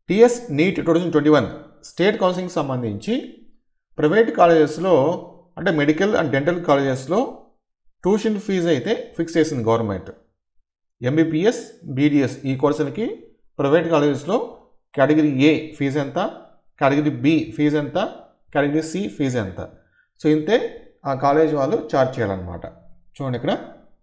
TS NEET two thousand twenty one state counselling సంబంధించి private కాలేజెస్లో అంటే మెడికల్ అండ్ డెంటల్ కాలేజెస్లో ట్యూషన్ ఫీజు అయితే ఫిక్స్ చేసింది గవర్నమెంట్ ఎంబీబీఎస్ బీడిఎస్ ఈ కోర్సులకి ప్రైవేట్ కాలేజెస్లో కేటగిరీ ఏ ఫీజు ఎంత కేటగిరీ బి ఫీజు ఎంత కేటగిరీ సి ఫీజు ఎంత సో ఇంతే ఆ కాలేజ్ వాళ్ళు ఛార్జ్ చేయాలన్నమాట చూడండి ఇక్కడ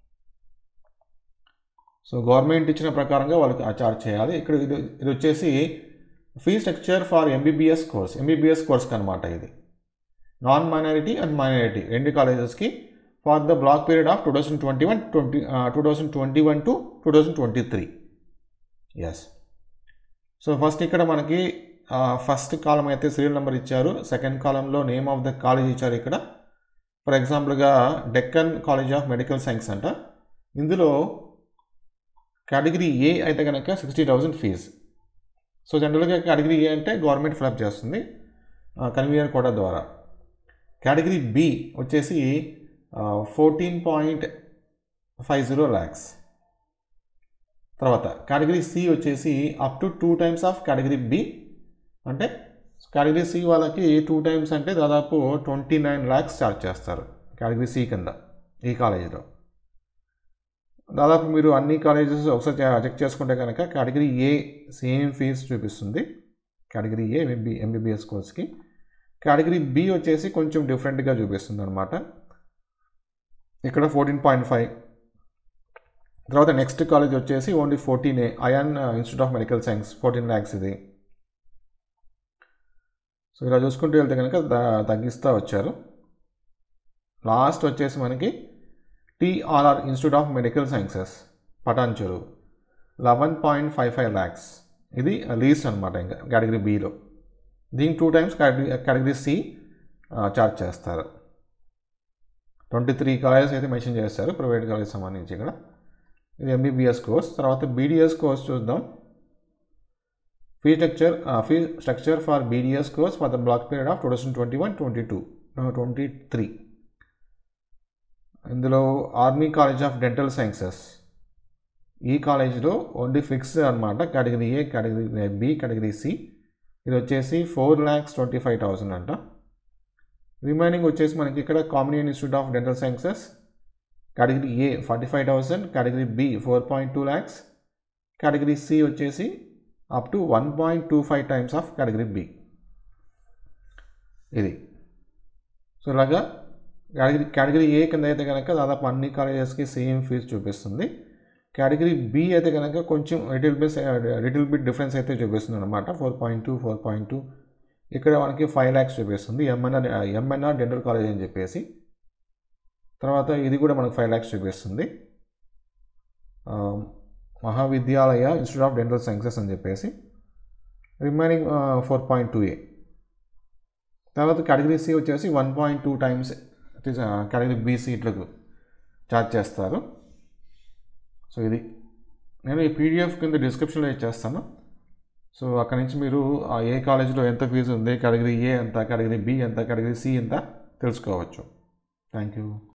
సో గవర్నమెంట్ ఇచ్చిన ప్రకారంగా వాళ్ళకి ఆ ఛార్జ్ చేయాలి ఇక్కడ ఇది ఇది వచ్చేసి fee structure for MBBS course MBBS కోర్స్కి అనమాట ఇది నాన్ మైనారిటీ అండ్ మైనారిటీ రెండు కాలేజెస్కి for the block period of two thousand twenty one twenty two thousand twenty one to two thousand twenty three yes so first ఇక్కడ మనకి first column అయితే serial number ఇచ్చారు second కాలంలో name of the college ఇచ్చారు ఇక్కడ for ఎగ్జాంపుల్గా Deccan college of medical science అంట ఇందులో కేటగిరీ ఏ అయితే కనుక సిక్స్టీ థౌజండ్ ఫీజ్ సో జనరల్గా కేటగిరీ ఏ అంటే గవర్నమెంట్ ఫిలప్ చేస్తుంది కన్వీనర్ కోటా ద్వారా కేటగిరీ బి వచ్చేసి fourteen point five zero lakhs తర్వాత కేటగిరీ సి వచ్చేసి up to two times of category B అంటే కేటగిరీ సి వాళ్ళకి టూ టైమ్స్ అంటే దాదాపు ట్వంటీ నైన్ ల్యాక్స్ ఛార్జ్ చేస్తారు కేటగిరీ సి కింద ఈ కాలేజీలో దాదాపు మీరు అన్ని కాలేజెస్ ఒకసారి చెక్ చేసుకుంటే కనుక కేటగిరీ ఏ సేమ్ ఫీజ్ చూపిస్తుంది కేటగిరీ ఏ ఎంబీ ఎంబీబీఎస్ కోర్స్కి కేటగిరీ బి వచ్చేసి కొంచెం డిఫరెంట్గా చూపిస్తుంది అనమాట ఇక్కడ ఫోర్టీన్ పాయింట్ ఫైవ్ తర్వాత నెక్స్ట్ కాలేజ్ వచ్చేసి ఓన్లీ ఫోర్టీన్ ఏ Ayaan institute of medical science fourteen lakhs ఇది సో ఇలా చూసుకుంటూ వెళ్తే కనుక తగ్గిస్తూ వచ్చారు లాస్ట్ వచ్చేసి మనకి TRR institute of medical sciences Patancheru eleven point five five lakhs ఇది లీస్ట్ అనమాట ఇంకా కేటగిరీ బిలో దీనికి two times category category C charge చేస్తారు ట్వంటీ త్రీ కాలేజెస్ అయితే మెన్షన్ చేస్తారు ప్రైవేట్ కాలేజ్ సంబంధించి ఇక్కడ ఇది ఎంబీబీఎస్ కోర్స్ తర్వాత బీడిఎస్ కోర్స్ చూద్దాం fee structure fee structure for BDS course for the block period of two thousand twenty one twenty two twenty three ఇందులో army college of dental sciences ఈ కాలేజ్లో only fixed అనమాట category A category B category C ఇది వచ్చేసి four lakhs twenty five thousand అంట remaining వచ్చేసి మనకి ఇక్కడ Kamineni institute of dental sciences category A forty five thousand category B four point two lakhs category C వచ్చేసి up to one point two five times of category B ఇది so ఇలాగా category category A కింద అయితే కనుక దాదాపు అన్ని కాలేజెస్కి సేమ్ ఫీజు చూపిస్తుంది కేటగిరీ బి అయితే కనుక కొంచెం little bit little bit difference అయితే చూపిస్తుంది అనమాట four point two four point two ఇక్కడ మనకి ఫైవ్ ల్యాక్స్ చూపిస్తుంది ఎంఎన్ఆర్ ఎంఎన్ఆర్ డెంటల్ కాలేజ్ అని చెప్పేసి తర్వాత ఇది కూడా మనకు ఫైవ్ ల్యాక్స్ చూపిస్తుంది Mahavidyalaya institute of dental sciences అని చెప్పేసి రిమైనింగ్ ఫోర్ పాయింట్ టూ ఏ తర్వాత కేటగిరీ సి వచ్చేసి one point two times category B సీట్లకు ఛార్జ్ చేస్తారు సో ఇది నేను ఈ పీడిఎఫ్ కింద డిస్క్రిప్షన్లో ఇచ్చేస్తాను సో అక్కడ నుంచి మీరు ఆ ఏ కాలేజీలో ఎంత ఫీజు ఉంది కేటగిరీ ఏ ఎంత కేటగిరీ బి ఎంత కేటగిరీ సి ఎంత తెలుసుకోవచ్చు థ్యాంక్ యూ